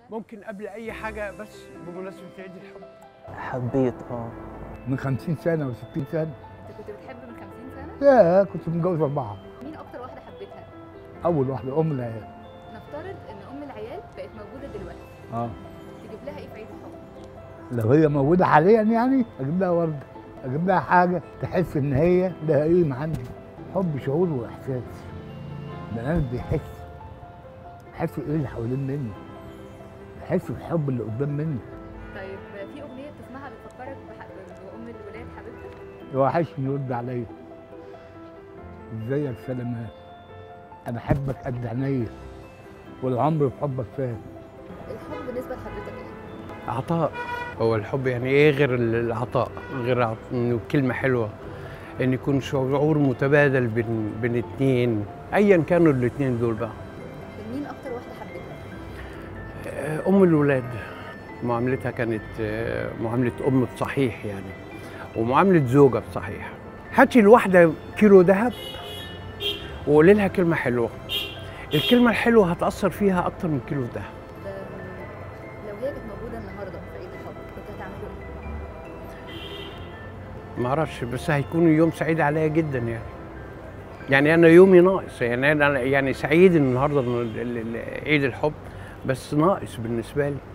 ممكن قبل اي حاجه بس بمناسبه عيد الحب حبيت اه من 50 سنة و60 سنة انت كنت بتحب من 50 سنه يا كنت متجوز أربعة مين اكتر واحده حبيتها أول واحدة أم العيال نفترض ان ام العيال بقت موجوده دلوقتي اه تجيب لها ايه في عيد الحب لو هي موجودة حاليا يعني أجيب لها وردة أجيب لها حاجة تحس إن هي لها قيمة عندي حب شعور وإحساس البني آدم بيحس بيحس إيه اللي حوالين مني بيحس بالحب اللي قدام مني طيب في اغنيه بتسمعها بتفكرك بح- بام الولاد حبيبتك وحشني يرد عليا ازيك سلامات انا احبك قد عينيا والعمر في حبك فات الحب بالنسبه لحضرتك ايه عطاء هو الحب يعني ايه غير العطاء غير عط- انه كلمه حلوه ان يكون شعور متبادل بين بين اتنين ايا كانوا الاتنين دول بقى مين اكتر واحده حبيتها آه، ام الولاد معاملتها كانت آه، معامله ام بصحيح يعني ومعامله زوجه بصحيح هاتي الواحده كيلو ذهب وقولي لها كلمه حلوه الكلمه الحلوه هتاثر فيها اكتر من كيلو ذهب أم، لو هي كانت موجوده النهارده في عيد الحب كنت هتعملوا ايه ما اعرفش بس هيكون يوم سعيد عليا جدا يعني يعني انا يومي ناقص يعني انا يعني سعيد إن النهارده ال- ال- ال- عيد الحب بس ناقص بالنسبه لي